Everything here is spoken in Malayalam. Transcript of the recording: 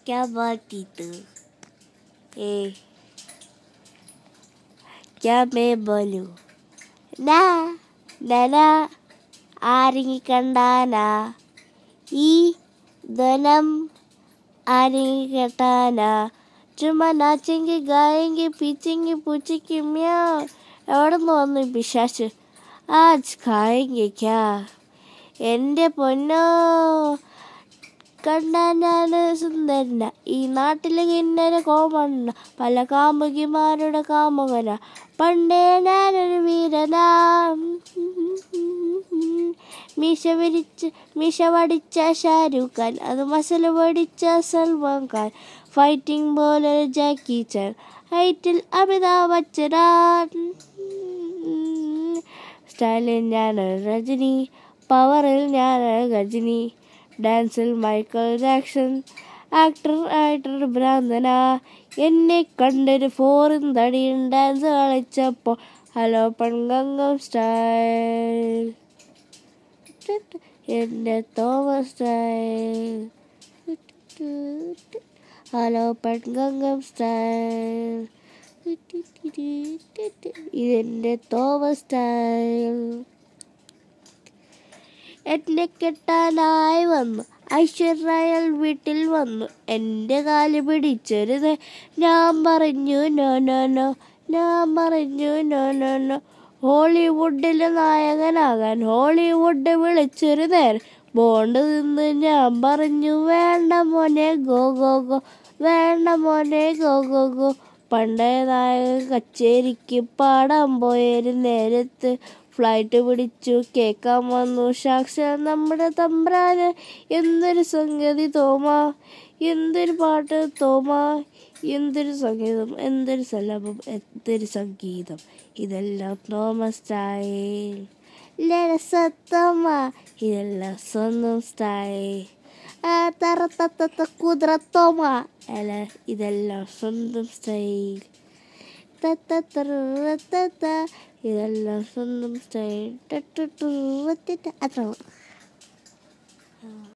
क्या बाती तू ए क्या मैं बोलूं നാ നന ആരെങ്കി കണ്ടാനാ ഈ ധനം ആരെങ്കി കേട്ടാനാ ചുമ്മാ നാച്ചെങ്കി ഗായെങ്കി പീച്ചെങ്കി പൂച്ചെങ്കി മ്യാ എവിടെ നിന്ന് വന്നു ഈ പിശാച്ച് ആജ് ഖായെങ്കി ക്യാ എൻ്റെ പൊന്നോ കണ്ടാൻ ഞാൻ സുന്ദരന ഈ നാട്ടിലെ കിന്നര കോമണ്ണ പല കാമുകിമാരുടെ കാമുകന പണ്ടേ ഞാനൊരു വീരനാ മീശ വിരിച്ച് മീശ വടിച്ച ഷാരൂഖ് ഖാൻ അത് മസല വടിച്ച സൽമാൻ ഖാൻ ഫൈറ്റിംഗ് പോലെ ജാക്കി ചാൻ ഹൈറ്റിൽ അമിതാഭ് ബച്ചനാൻ സ്റ്റൈലിൽ ഞാൻ രജനി പവറിൽ ഞാൻ ഗജനി ഡാൻസിൽ മൈക്കിൾ ജാക്സൺ ആക്ടർ ആക്ടർ ഭ്രാന്തന എന്നെ കണ്ടൊരു ഫോറിൻ തടിയും ഡാൻസ് കളിച്ചപ്പോൾ ഹലോ പെൺഗംഗം സ്റ്റൈൽ എൻ്റെ തോമസ് സ്റ്റൈൽ ഹലോ പെൺഗംഗം സ്റ്റൈൽ ഇതെൻ്റെ തോമസ് സ്റ്റൈൽ എന്നെ കെട്ടാനായി വന്നു ഐശ്വര്യൽ വീട്ടിൽ വന്നു എൻ്റെ കാല് പിടിച്ചൊരു ഞാൻ പറഞ്ഞു നോ നോ നോ ഞാൻ പറഞ്ഞു നോ നോ നോ ഹോളിവുഡിലെ നായകനാകാൻ ഹോളിവുഡ് വിളിച്ചൊരു നേരം ബോണ്ട് നിന്ന് ഞാൻ പറഞ്ഞു വേണ്ട മോനെ ഗോ ഗോ ഗോ വേണ്ട മോനെ ഗോ ഗോ ഗോ പണ്ടേ നായക കച്ചേരിക്ക് പാടാൻ പോയൊരു നേരത്ത് ഫ്ലൈറ്റ് പിടിച്ചു കേൾക്കാൻ വന്നു സാക്ഷാൽ നമ്മുടെ തമ്പ്രാന് എന്തൊരു സംഗതി തോമാ എന്തൊരു പാട്ട് തോമാ എന്തൊരു സംഗീതം എന്തൊരു സലഭം എന്തൊരു സംഗീതം ഇതെല്ലാം തോമസ് സ്റ്റൈൽ ലരസത്തമ്മ ഇതെല്ലാം സ്വന്തം സ്റ്റൈൽ ആ തറ തത്ത കുതിരത്തോമ അല്ല ഇതെല്ലാം സ്വന്തം സ്റ്റൈൽ തത്ത ഇതെല്ലാം സ്വന്തം സ്റ്റൈൽ അത്ര